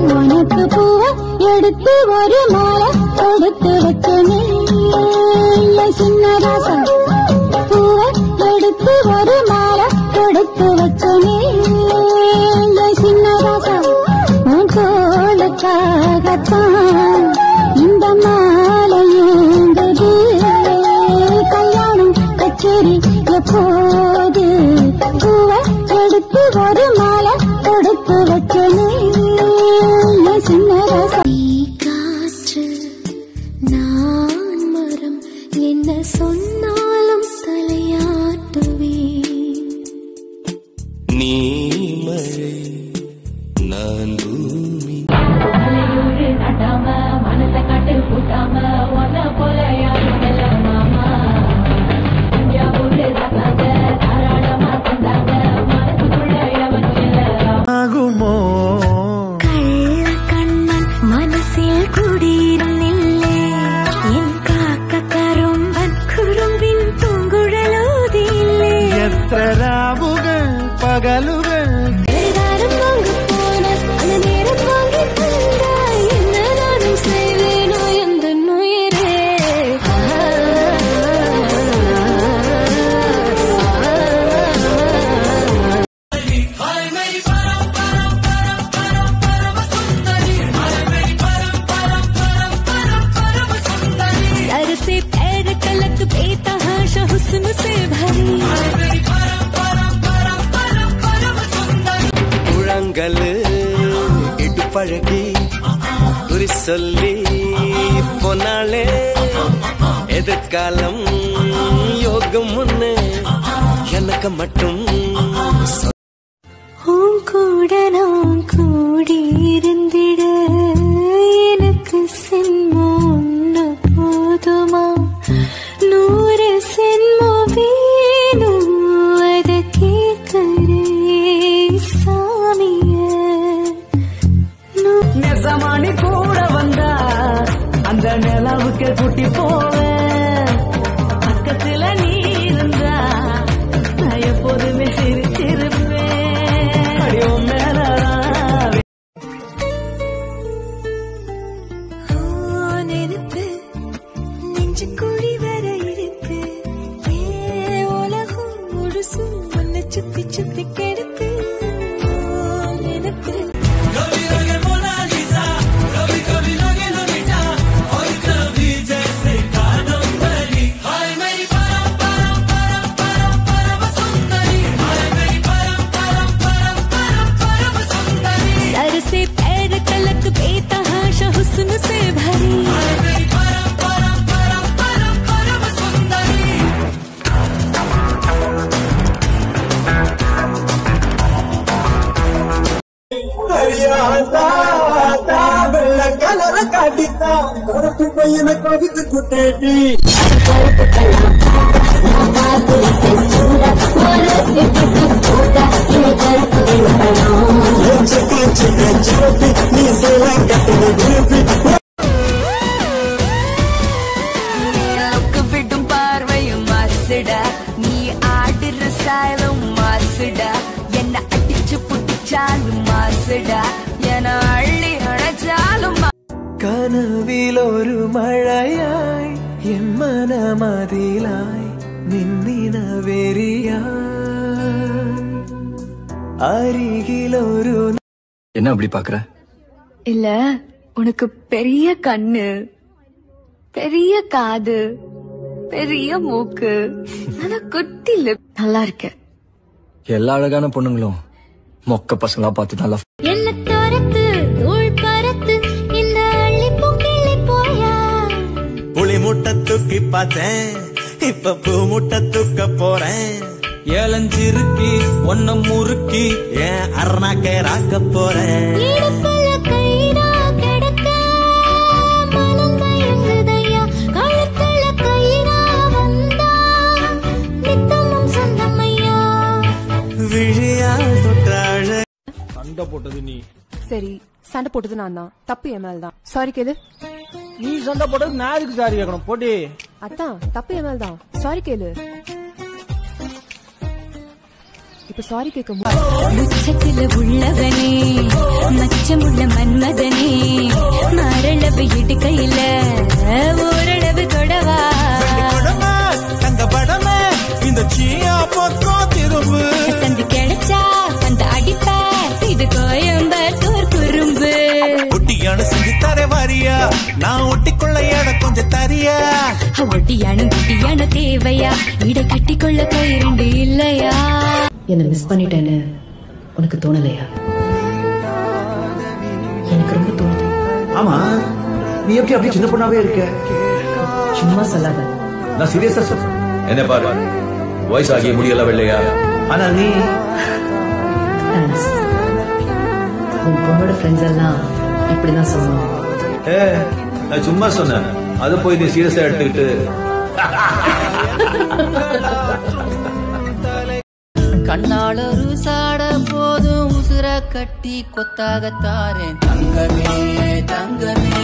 உனக்கு பூவ எடுத்து ஒரு மாலை கொடுத்து வச்சனே என் சின்ன ராசா பூவ எடுத்து ஒரு மாலை கொடுத்து வச்சனே என் சின்ன ராசா உன் தோளுக்காகத்தான் இந்த மாலை ஏந்தது கல்யாணம் கச்சேரி எப்போது பூவ எடுத்து ஒரு மாலை கொடுத்து வச்சனே என் சின்ன ராசா நீ காற்று நான் மரம் என்ன சொன்னாலும் தலையாட்டுவேன் நீ மழை நான் பூமி மலையூரு நட்டாம மனச கட்டு கூட்டாம ஒன்ன போல யாரும் இல்ல மாமா தஞ்சாவூரு தந்தாங்க தாராளமா தந்தாங்க மனசுக்குள்ள எவனும் இல்ல ஆகுமோ கள்ள கண்ணன் மனசில் குடியிருந்தில்லே என் காக்க கரும்பன் குறும்பின் பூங்குழலோதில்லே எத்தனை ராவுகள் பகலுகள் வேதாரம் வாங்க போன அந்த நேரம் வாங்கி தந்தாய் என்ன நானும் செய்வேனோ எந்த நுயிரே सर से पैर तलक बेतहाशा हुस्न से भरी குழங்கல் இடுப்பழகி குறி சொல்லி போனாலே எதிர்காலம் யோகம் முன்னு எனக்கு மட்டும் உன் கூட நான் கூடி இருந்திட எனக்கு சென்மம் ஒண்ணு போதுமா நூறு சென்மம் வேணும் அத கேட்கிறே சாமிய நெசமானி கூட வந்தா அந்த நிலவுக்கு குட்டி போவேன் பக்கத்துல நீ இருந்தா நான் எப்போதுமே சிரிச்சிருப்பேன் அடி உன் மேலதான் நெருப்பு நெஞ்சு குழி வர இருக்கு ஏ உலகம் முழுசும் உன்னை சுத்தி சுத்தி கெடுத்து நெருப்பு सर से पैर तलक बेतहाशा हुस्न से भरी கலர காட்டித்தான் கருப்பு பையனை கவித்து குட்டேட்டி நீ சேலை கட்டுறது திருப்பி நிலவுக்கு விடும் பார்வையும் மாசுடா நீ ஆடுற ஸ்டைலும் மாசுடா என்ன அடிச்சு புடிச்சாலும் மாசுடா என அள்ளி அடைச்சாலும் കനവിൽ ഒരു മഴയായി എൻ മനമതിലായി നിന്നിന വെറിയായി അരികിലൊരു என்ன அப்படி பாக்குற இல்ல உனக்கு பெரிய கண்ணு பெரிய காது பெரிய மூக்கு ஆனா குட்டி லிப் நல்லா இருக்க எல்லா அழகான பொண்ணுங்களும் மொக்க பசங்களா பார்த்து நல்லா என்ன தரத்து தூள் பறத்து இந்த அள்ளி பூக்கிள்ளி போயா புளி முட்டை தூக்கி பார்த்தேன் இப்ப பூ முட்டை தூக்க போறேன் ஏலஞ்சிருக்கி ஒன்ன முறுக்கி ஏன் அருணாக்கேராக்க போறேன் இடுப்புல கயிறா கிடக்க மனம் தயங்குதையா கழுத்துல கயிறா வந்தா நித்தமும் சொந்தமையா விழியா தொட்டாழ சரி சண்டை போட்டது நான் தான் தப்பு என் மேல தான் சாரி கேளு நீ சண்டை போட்டது நான் எதுக்கு சாரி கேட்கணும் போட்டி அதான் தப்பு என் மேல தான் சாரி கேளு இப்ப சாரி கேட்க முடியும் உச்சத்துல உள்ளவனே மச்சமுள்ள மன்மதனே மரளவு இடுக்கையில ஓரளவு தொடவா படமே தங்க படமே இந்த சீயா பக்கம் திரும்பு சந்து கிடைச்சா அந்த அடிப்ப இது கோயம்பத்தூர் குறும்பு ஒட்டியான செஞ்சு தர வாரியா நான் ஒட்டிக்கொள்ள இடம் கொஞ்சம் தரியா ஒட்டியானும் குட்டியானும் தேவையா இட கட்டிக்கொள்ள கயிறுண்டு இல்லையா என்ன மிஸ் பண்ணிட்டேன்னு உனக்கு தோணலையா எனக்கு ரொம்ப தோணுது ஆமா நீ எப்படி அப்படி சின்ன பொண்ணாவே இருக்க சும்மா சொல்லாத நான் சீரியஸா சொல்றேன் என்ன பாரு வயசாகி முடியல வெள்ளையா ஆனா நீ தேங்க்ஸ் உன் பொண்ணோட ஃப்ரெண்ட்ஸ் எல்லாம் இப்படிதான் சொல்லுவாங்க ஏ நான் சும்மா சொன்னேன் அதை போய் நீ சீரியஸா எடுத்துக்கிட்டு கண்ணால ஒரு சாட போதும் உசுர கட்டி கொத்தாக தாரேன் தங்கமே தங்கமே